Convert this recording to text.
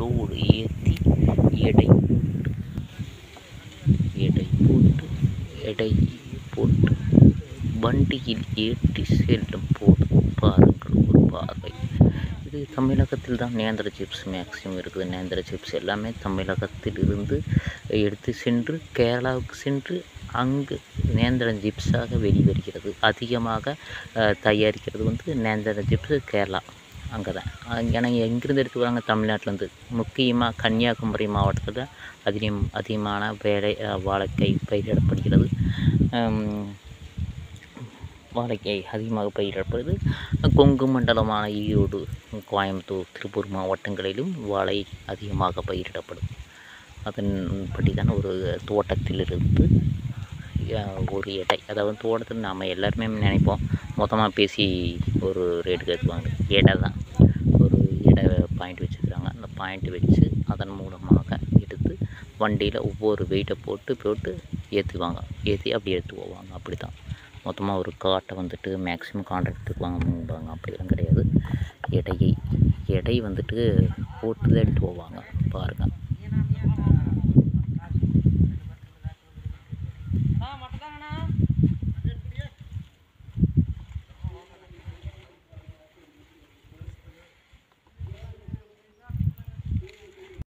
load ஏற்றி எடை போட்டு எடை போட்டு எடை போட்டு வண்டியில் ஏற்றி செல்லும் போது பாருங்கள் ஒரு பார்வை இது தமிழகத்தில் தான் நேந்திர சிப்ஸ் மேக்ஸிமம் இருக்குது நேந்திர சிப்ஸ் எல்லாமே தமிழகத்தில் இருந்து எடுத்து சென்று கேரளாவுக்கு சென்று அங்கு நேந்திர சிப்ஸாக வெளிவருகிறது அதிகமாக அஹ், தயாரிக்கிறது வந்து நேந்திர சிப்ஸ் கேரளா அங்கே தான் ஏன்னா எங்கேருந்து எடுத்து வராங்க தமிழ்நாட்டிலேருந்து முக்கியமாக கன்னியாகுமரி மாவட்டத்தில் அதிகம் அதிகமான வேலை அஹ், வாழைக்காய் பயிரிடப்படுகிறது ஹம், வாழைக்காய் அதிகமாக பயிரிடப்படுது கொங்கு மண்டலமான ஈரோடு கோயம்புத்தூர் திருப்பூர் மாவட்டங்களிலும் வாழை அதிகமாக பயிரிடப்படும் அதன்படி தான் ஒரு தோட்டத்திலிருந்து அஹ், ஒரு எடை அதாவது தோட்டத்தில் நாம் எல்லாருமே நினைப்போம் மொத்தமாக பேசி ஒரு ரேட்டு கேட்குவாங்க எடை தான் ஒரு எடை பாயிண்ட் வச்சுருக்காங்க அந்த பாயிண்ட் வச்சு அதன் மூலமாக எடுத்து வண்டியில் ஒவ்வொரு வெயிட்டை போட்டு போட்டு ஏற்றுவாங்க ஏற்றி அப்படி எடுத்து போவாங்க அப்படி தான் மொத்தமாக ஒரு காட்டை வந்துட்டு மேக்ஸிமம் கான்ட்ராக்ட் எடுத்துக்குவாங்க அப்படிலாம் கிடையாது எடையை எடை வந்துட்டு போட்டு தான் எடுத்து போவாங்க பாருங்கள்